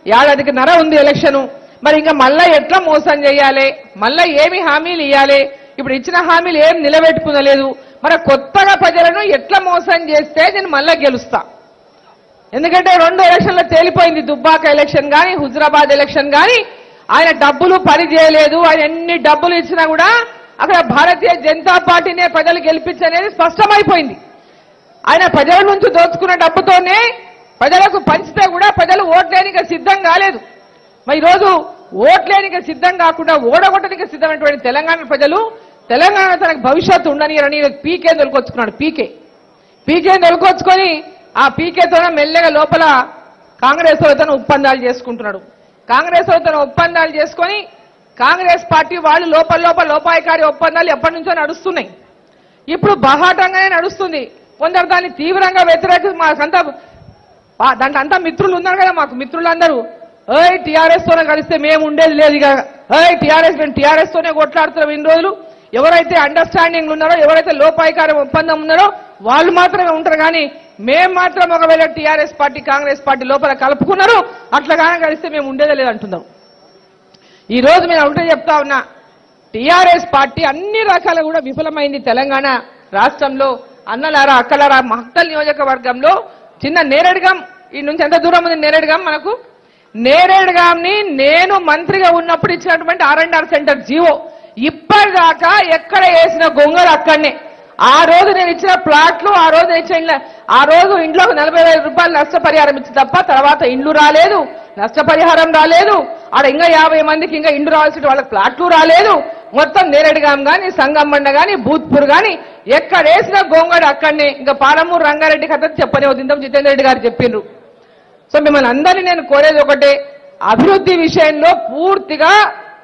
ఏడాదికి నర ఉంది ఎలక్షన్ మరి ఇంకా మళ్ళా ఎట్లా మోసం చేయాలి మళ్ళా ఏమి హామీలు ఇవ్వాలి ఇప్పుడు ఇచ్చిన హామీలు ఏం నిలబెట్టుకునలేదు మరి కొత్తగా ప్రజలను ఎట్లా మోసం చేస్తే నేను మళ్ళా గెలుస్తా ఎందుకంటే రెండు ఎలక్షన్లో తేలిపోయింది దుబ్బాక ఎలక్షన్ గాని హుజరాబాద్ ఎలక్షన్ గాని ఆయన డబ్బులు పని చేయలేదు ఆయన ఎన్ని డబ్బులు ఇచ్చినా కూడా అక్కడ భారతీయ జనతా పార్టీనే ప్రజలు గెలిపించనేది స్పష్టమైపోయింది ఆయన ప్రజల నుంచి దోచుకున్న డబ్బుతోనే ప్రజలకు పంచితే కూడా ప్రజలు ఓట్లేనికి సిద్ధం కాలేదు మరి ఈరోజు ఓట్లేనికి సిద్ధం కాకుండా ఓడగొట్టడానికి సిద్ధమైనటువంటి తెలంగాణ ప్రజలు తెలంగాణ తనకు భవిష్యత్తు ఉండని అని పీకే దొరికొచ్చుకున్నాడు పీకే పీకే దొరికొచ్చుకొని ఆ పీకేతోనే మెల్లగా లోపల కాంగ్రెస్ తన ఒప్పందాలు చేసుకుంటున్నాడు కాంగ్రెస్ తన ఒప్పందాలు చేసుకొని కాంగ్రెస్ పార్టీ వాళ్ళు లోపల లోపల లోపాయకారి ఒప్పందాలు ఎప్పటి నుంచో నడుస్తున్నాయి ఇప్పుడు బహాటంగానే నడుస్తుంది కొందరు దాన్ని తీవ్రంగా వ్యతిరేక మాకంతా ఆ- దాంట్లో అంతా మిత్రులు ఉన్నారు కదా మాకు మిత్రులందరూ ఏయ్ టీఆర్ఎస్ తోనే కలిస్తే మేము ఉండేది లేదు ఇక ఏయ్ టీఆర్ఎస్ మేము టీఆర్ఎస్ తోనే కొట్లాడుతున్నాం ఇన్ని రోజులు ఎవరైతే అండర్స్టాండింగ్ ఉన్నారో ఎవరైతే లోపాయికారం ఒప్పందం ఉన్నారో వాళ్ళు మాత్రమే ఉంటారు కానీ మేము మాత్రం ఒకవేళ టీఆర్ఎస్ పార్టీ కాంగ్రెస్ పార్టీ లోపల కలుపుకున్నారు అట్లా కానీ కలిస్తే మేము ఉండేదే లేదు అంటున్నాం ఈ రోజు నేను ఒకటే చెప్తా ఉన్నా టీఆర్ఎస్ పార్టీ అన్ని రకాల కూడా విఫలమైంది తెలంగాణ రాష్ట్రంలో అన్నలారా అక్కలారా మహత్తల్ నియోజకవర్గంలో చిన్న నేరేడుగాం ఈ నుంచి ఎంత దూరం ఉంది నేరేడుగాం మనకు నేరేడుగాంని నేను మంత్రిగా ఉన్నప్పుడు ఇచ్చినటువంటి R and R center GO ఇప్పటిదాకా ఎక్కడ వేసిన గొంగలు అక్కడనే ఆ రోజు నేను ఇచ్చిన ప్లాట్లు ఆ రోజు నేను ఇచ్చిన ఇండ్ల ఆ రోజు ఇంట్లోకి నలభై వేల రూపాయలు నష్టపరిహారం ఇచ్చి తప్ప తర్వాత ఇండ్లు రాలేదు నష్టపరిహారం రాలేదు ఆడ ఇంకా యాభై మందికి ఇంకా ఇండ్లు రావాల్సిన వాళ్ళకి ప్లాట్లు రాలేదు మొత్తం నేరేడుగాం గాని సంగమ్మండ గాని భూత్పూర్ గాని ఎక్కడ వేసిన గోంగడు అక్కడనే ఇంకా పాలమూరు రంగారెడ్డి కథ చెప్పనే వద్దు జితేందర్ రెడ్డి గారు చెప్పిండ్రు సో మిమ్మల్ని అందరినీ నేను కోరేది ఒకటే అభివృద్ధి విషయంలో పూర్తిగా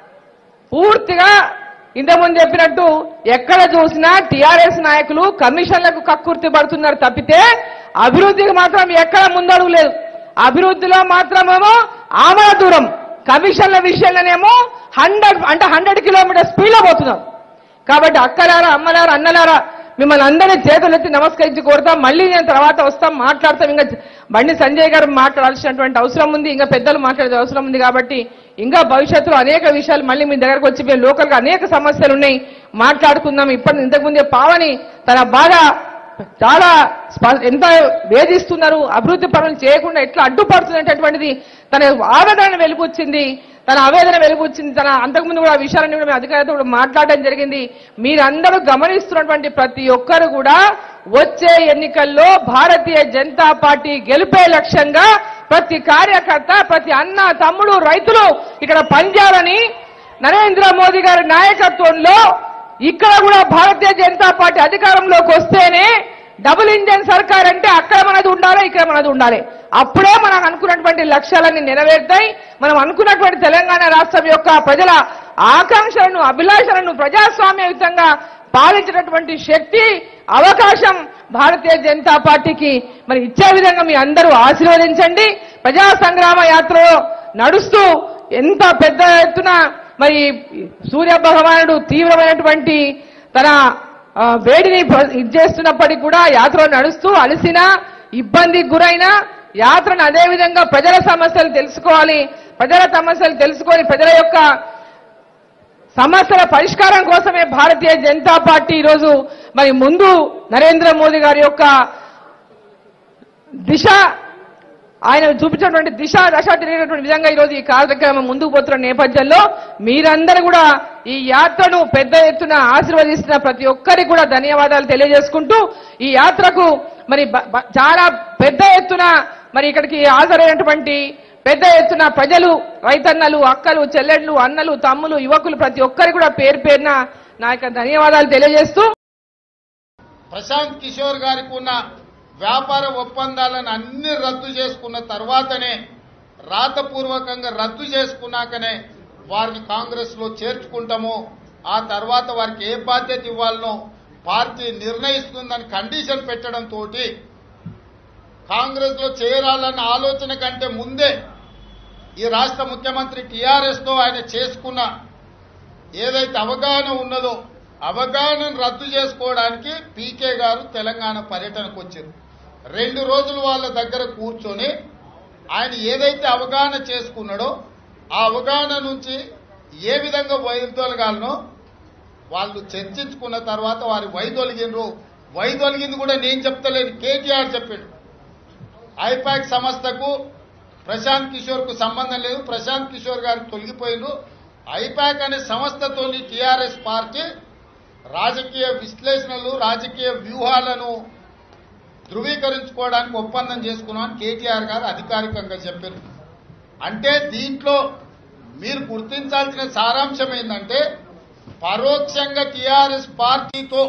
పూర్తిగా ఇంతకుముందు చెప్పినట్టు ఎక్కడ చూసినా టీఆర్ఎస్ నాయకులు కమిషన్లకు కక్కుర్తి పడుతున్నారు తప్పితే అభివృద్ధికి మాత్రం ఎక్కడ ముందడుగు లేదు అభివృద్ధిలో మాత్రమేమో ఆమల దూరం కమిషన్ల విషయంలోనేమో హండ్రెడ్ అంటే హండ్రెడ్ కిలోమీటర్ స్పీడ్లో పోతున్నారు కాబట్టి అక్కలారా అమ్మలారా అన్నలారా మిమ్మల్ని అందరినీ చేతులెత్తి నమస్కరించి కోరుతాం మళ్ళీ నేను తర్వాత వస్తాం మాట్లాడతాం ఇంకా బండి సంజయ్ గారు మాట్లాడాల్సినటువంటి అవసరం ఉంది ఇంకా పెద్దలు మాట్లాడే అవసరం ఉంది కాబట్టి ఇంకా భవిష్యత్తులో అనేక విషయాలు మళ్ళీ మీ దగ్గరకు వచ్చి మేము లోకల్ గా అనేక సమస్యలు ఉన్నాయి మాట్లాడుకుందాం ఇప్పటి ఇంతకుముందే పావని తన బాధ చాలా స్ప- ఎంత వేధిస్తున్నారు అభివృద్ధి పనులు చేయకుండా ఎట్లా అడ్డుపడుతున్నటువంటిది తన ఆవేదన వెలుగుచ్చింది తన ఆవేదన వెలుగుచ్చింది తన అంతకుముందు కూడా ఆ విషయాలన్నీ కూడా మేము అధికారులతో కూడా మాట్లాడడం జరిగింది మీరందరూ గమనిస్తున్నటువంటి ప్రతి ఒక్కరు కూడా వచ్చే ఎన్నికల్లో భారతీయ జనతా పార్టీ గెలిపే లక్ష్యంగా ప్రతి కార్యకర్త ప్రతి అన్న తమ్ముడు రైతులు ఇక్కడ పనిచేయాలని నరేంద్ర మోదీ గారి నాయకత్వంలో ఇక్కడ కూడా భారతీయ జనతా పార్టీ అధికారంలోకి వస్తేనే డబుల్ ఇంజన్ సర్కార్ అంటే అక్కడ మనది ఉండాలి ఇక్కడ మనది ఉండాలి అప్పుడే మనం అనుకున్నటువంటి లక్ష్యాలన్నీ నెరవేరుతాయి మనం అనుకున్నటువంటి తెలంగాణ రాష్ట్రం యొక్క ప్రజల ఆకాంక్షలను అభిలాషలను ప్రజాస్వామ్యయుతంగా పాలించినటువంటి శక్తి అవకాశం భారతీయ జనతా పార్టీకి మరి ఇచ్చే విధంగా మీ అందరూ ఆశీర్వదించండి ప్రజా సంగ్రామ యాత్రలో నడుస్తూ ఎంత పెద్ద ఎత్తున మరి సూర్య భగవానుడు తీవ్రమైనటువంటి తన ఆ, వేడిని ప్ర- ఇది చేస్తున్నప్పటికీ కూడా యాత్ర నడుస్తూ అలసిన ఇబ్బందికి గురైన యాత్రను అదే విధంగా ప్రజల సమస్యలు తెలుసుకోవాలి ప్రజల సమస్యలు తెలుసుకొని ప్రజల యొక్క సమస్యల పరిష్కారం కోసమే భారతీయ జనతా పార్టీ ఈరోజు మరి ముందు నరేంద్ర మోదీ గారి యొక్క దిశ ఆయన చూపించినటువంటి దిశ దశ తిరిగినటువంటి విధంగా ఈరోజు ఈ కార్యక్రమం ముందుకు పోతున్న నేపథ్యంలో మీరందరూ కూడా ఈ యాత్రను పెద్ద ఎత్తున ఆశీర్వదిస్తున్న ప్రతి ఒక్కరికి కూడా ధన్యవాదాలు తెలియజేసుకుంటూ ఈ యాత్రకు మరి బ- బ- చాలా పెద్ద ఎత్తున మరి ఇక్కడికి హాజరైనటువంటి పెద్ద ఎత్తున ప్రజలు రైతన్నలు అక్కలు చెల్లెళ్ళు అన్నలు తమ్ములు యువకులు ప్రతి ఒక్కరికి కూడా పేరు పేరున నా యొక్క ధన్యవాదాలు తెలియజేస్తూ ప్రశాంత్ కిషోర్ గారికి ఉన్న వ్యాపార ఒప్పందాలను అన్ని రద్దు చేసుకున్న తర్వాతనే రాతపూర్వకంగా రద్దు చేసుకున్నాకనే వారిని కాంగ్రెస్ లో చేర్చుకుంటాము ఆ తర్వాత వారికి ఏ బాధ్యత ఇవ్వాలనో పార్టీ నిర్ణయిస్తుందని కండిషన్ పెట్టడంతో కాంగ్రెస్ లో చేరాలన్న ఆలోచన కంటే ముందే ఈ రాష్ట్ర ముఖ్యమంత్రి టీఆర్ఎస్ తో ఆయన చేసుకున్న ఏదైతే అవగాహన ఉన్నదో అవగాహనను రద్దు చేసుకోవడానికి పీకే గారు తెలంగాణ పర్యటనకు వచ్చారు రెండు రోజులు వాళ్ళ దగ్గర కూర్చొని ఆయన ఏదైతే అవగాహన చేసుకున్నాడో ఆ అవగాహన నుంచి ఏ విధంగా వైదొలగాలనో వాళ్ళు చర్చించుకున్న తర్వాత వారి వైదొలిగినరు వైదొలిగింది కూడా నేను చెప్తలేను కేటీఆర్ చెప్పాడు ఐపాక్ సంస్థకు ప్రశాంత్ కిషోర్ కు సంబంధం లేదు ప్రశాంత్ కిషోర్ గారు తొలగిపోయిండ్రు ఐపాక్ అనే సంస్థతోని టీఆర్ఎస్ పార్టీ రాజకీయ విశ్లేషణలు రాజకీయ వ్యూహాలను ధృవీకరించుకోవడానికి ఒప్పందం చేసుకున్నామని కేటీఆర్ గారు అధికారికంగా చెప్పారు అంటే దీంట్లో మీరు గుర్తించాల్సిన సారాంశం ఏంటంటే పరోక్షంగా టీఆర్ఎస్ పార్టీతో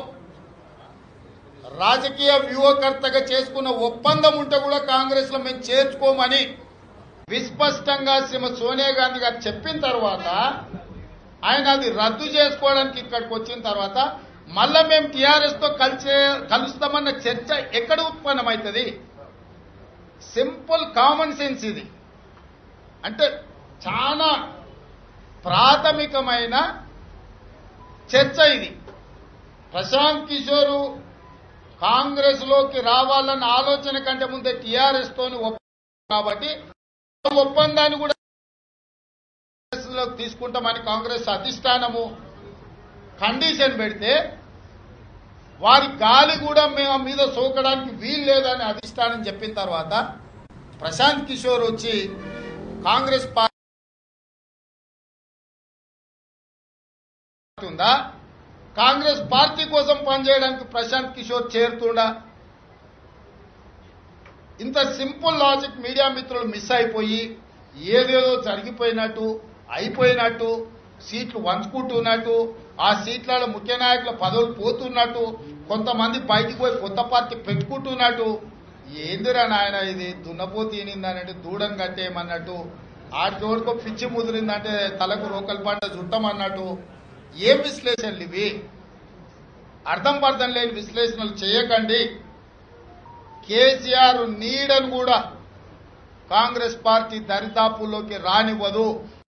రాజకీయ వ్యూహకర్తగా చేసుకున్న ఒప్పందం ఉంటే కూడా కాంగ్రెస్ లో మేము చేర్చుకోమని విస్పష్టంగా శ్రీమతి సోనియా గాంధీ గారు చెప్పిన తర్వాత ఆయన అది రద్దు చేసుకోవడానికి ఇక్కడికి వచ్చిన తర్వాత మళ్ళా మేము టీఆర్ఎస్ తో కలిసే కలుస్తామన్న చర్చ ఎక్కడ ఉత్పన్నమవుతుంది సింపుల్ కామన్ సెన్స్ ఇది అంటే చాలా ప్రాథమికమైన చర్చ ఇది ప్రశాంత్ కిషోరు కాంగ్రెస్ లోకి రావాలన్న ఆలోచన కంటే ముందే టీఆర్ఎస్ తోని ఒప్పందం కాబట్టి ఆ ఒప్పందాన్ని కూడా కాంగ్రెస్ లోకి తీసుకుంటామని కాంగ్రెస్ అధిష్టానము కండిషన్ పెడితే వారి గాలి కూడా మేము మీద సోకడానికి వీలు లేదని అధిష్టానం చెప్పిన తర్వాత ప్రశాంత్ కిషోర్ వచ్చి కాంగ్రెస్ పార్టీ ఉందా కాంగ్రెస్ పార్టీ కోసం పనిచేయడానికి ప్రశాంత్ కిషోర్ చేరుతుండా ఇంత సింపుల్ లాజిక్ మీడియా మిత్రులు మిస్ అయిపోయి ఏదేదో జరిగిపోయినట్టు అయిపోయినట్టు సీట్లు వంచుకుంటున్నట్టు ఆ సీట్లలో ముఖ్య నాయకుల పదవులు పోతున్నట్టు కొంతమంది బయటికి పోయి కొత్త పార్టీ పెట్టుకుంటున్నట్టు ఏందిరా నాయన ఇది దున్నపోతు ఈనిందనంటే దూడం కట్టేయమన్నట్టు ఆడి జోడుకో పిచ్చి ముదిరిందంటే తలకు రోకల్ పంట చుట్టమన్నట్టు ఏం విశ్లేషణలు ఇవి అర్థం పర్థం లేని విశ్లేషణలు చేయకండి కేసీఆర్ నీడను కూడా కాంగ్రెస్ పార్టీ దరిదాపుల్లోకి రానివ్వదు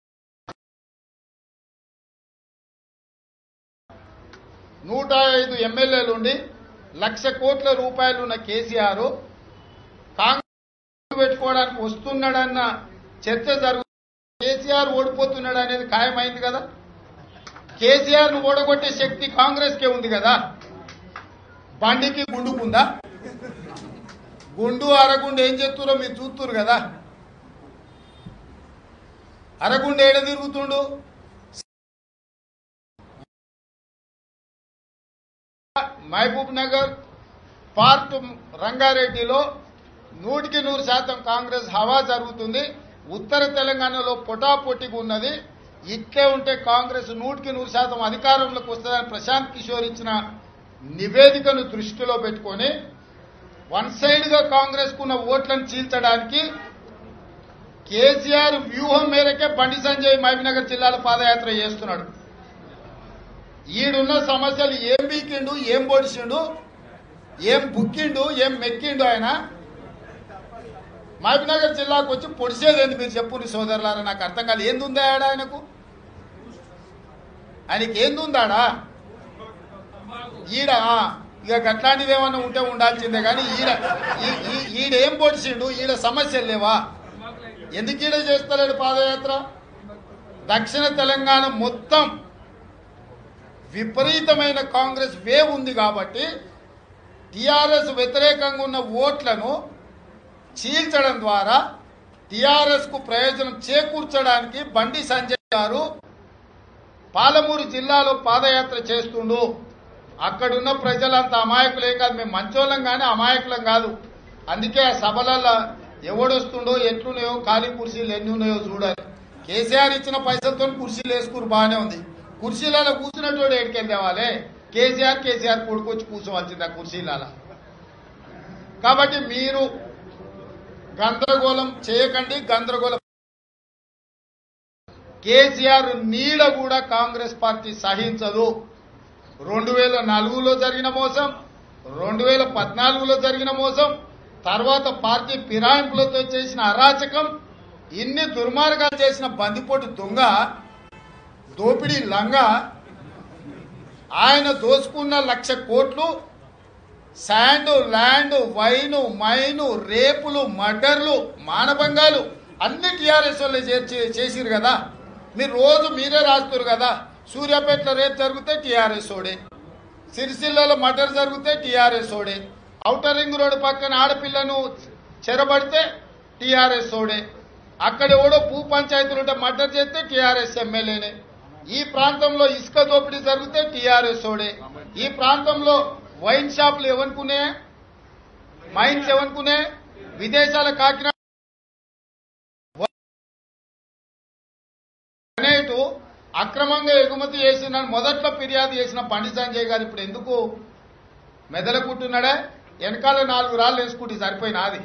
నూట ఐదు ఎమ్మెల్యేలుండి లక్ష కోట్ల రూపాయలు ఉన్న కేసీఆర్ కాంగ్రెస్ పెట్టుకోవడానికి వస్తున్నాడన్న చర్చ జరుగు కేసీఆర్ ఓడిపోతున్నాడు అనేది ఖాయమైంది కదా కేసీఆర్ ను ఓడగొట్టే శక్తి కాంగ్రెస్ కే ఉంది కదా బండికి గుండుకుందా గుండు అరగుండు ఏం చేస్తురో మీరు చూస్తురు కదా అరగుండు ఏడ తిరుగుతుండు మహబూబ్ నగర్ పార్ట్ రంగారెడ్డిలో నూటికి నూరు శాతం కాంగ్రెస్ హవా జరుగుతుంది ఉత్తర తెలంగాణలో పొటాపొట్టిగా ఉన్నది ఇట్లే ఉంటే కాంగ్రెస్ నూటికి నూరు శాతం అధికారంలోకి వస్తుందని ప్రశాంత్ కిషోర్ ఇచ్చిన నివేదికను దృష్టిలో పెట్టుకొని వన్ సైడ్ గా కాంగ్రెస్ కున్న ఓట్లను చీల్చడానికి కేసీఆర్ వ్యూహం మేరకే బండి సంజయ్ మహబూబ్నగర్ జిల్లాలో పాదయాత్ర చేస్తున్నాడు ఈడున్న సమస్యలు ఏం బీకిండు ఏం పొడిచిండు ఏం బుక్కిండు ఏం మెక్కిండు ఆయన మహబూబ్నగర్ జిల్లాకు వచ్చి పొడిచేది ఏంది మీరు చెప్పు సోదరులారా నాకు అర్థం కాదు ఏంది ఉందా ఆడ ఆయనకు ఆయనకి ఏంది ఉందాడా ఈడ ఆ, ఇక గట్లాంటిది ఏమన్నా ఉంటే ఉండాల్సిందే కానీ ఈడ ఈ- ఈ- ఈడేం పొడిచిండు ఈడ సమస్యలు లేవా ఎందుకు ఈడ చేస్తలేడు పాదయాత్ర దక్షిణ తెలంగాణ మొత్తం విపరీతమైన కాంగ్రెస్ వేవ్ ఉంది కాబట్టి టిఆర్ఎస్ వ్యతిరేకంగా ఉన్న ఓట్లను చీల్చడం ద్వారా టిఆర్ఎస్ కు ప్రయోజనం చేకూర్చడానికి బండి సంజయ్ గారు పాలమూరు జిల్లాలో పాదయాత్ర చేస్తుండు అక్కడున్న ప్రజలంతా అమాయకులే కాదు మేము మంచోళ్ళం కానీ అమాయకులం కాదు అందుకే ఆ సభలలో ఎవడొస్తుండో ఎట్లున్నాయో ఖాళీ కుర్చీలు ఎన్ని ఉన్నాయో చూడాలి కేసీఆర్ ఇచ్చిన పైసలతో కుర్చీలు వేసుకుని బాగానే ఉంది కుర్చీలలో కూర్చున్నట్టు ఎడికెళ్ళి తేవాలి కేసీఆర్ కేసీఆర్ కొడుకొచ్చి కూర్చోవలసింది ఆ కుర్చీలలో కాబట్టి మీరు గందరగోళం చేయకండి గందరగోళం కేసీఆర్ నీడ కూడా కాంగ్రెస్ పార్టీ సహించదు రెండు వేల నాలుగులో జరిగిన మోసం రెండు వేల పద్నాలుగులో జరిగిన మోసం తర్వాత పార్టీ ఫిరాయింపులతో చేసిన అరాచకం ఇన్ని దుర్మార్గాలు చేసిన బందిపోటు దొంగ దోపిడీ లంగా ఆయన దోసుకున్న లక్ష కోట్లు శాండ్ ల్యాండ్ వైను మైను రేపులు మర్డర్లు మానభంగాలు అన్ని టీఆర్ఎస్ వాళ్ళే చేర్చి చేసిరు కదా మీరు రోజు మీరే రాస్తున్నారు కదా సూర్యాపేటలో రేపు జరిగితే టీఆర్ఎస్ ఓడే సిరిసిల్లలో మర్డర్ జరిగితే టీఆర్ఎస్ ఓడే ఔటర్ రింగ్ రోడ్డు పక్కన ఆడపిల్లను చెరబడితే టీఆర్ఎస్ ఓడే అక్కడ ఎవడో భూ పంచాయతీలు ఉంటే మర్డర్ చేస్తే టీఆర్ఎస్ ఎమ్మెల్యేనే ఈ ప్రాంతంలో ఇసుక దోపిడీ జరిగితే టీఆర్ఎస్ ఓడే ఈ ప్రాంతంలో వైన్ షాపులు ఎవనుకునే మైన్స్ ఎవనుకునే విదేశాల కాకినాడ అనేటు అక్రమంగా ఎగుమతి చేసిన మొదట్లో ఫిర్యాదు చేసిన బండి సంజయ్ గారు ఇప్పుడు ఎందుకు మెదలకుంటున్నాడే వెనకాల నాలుగు రాళ్ళు వేసుకుంటే సరిపోయినాది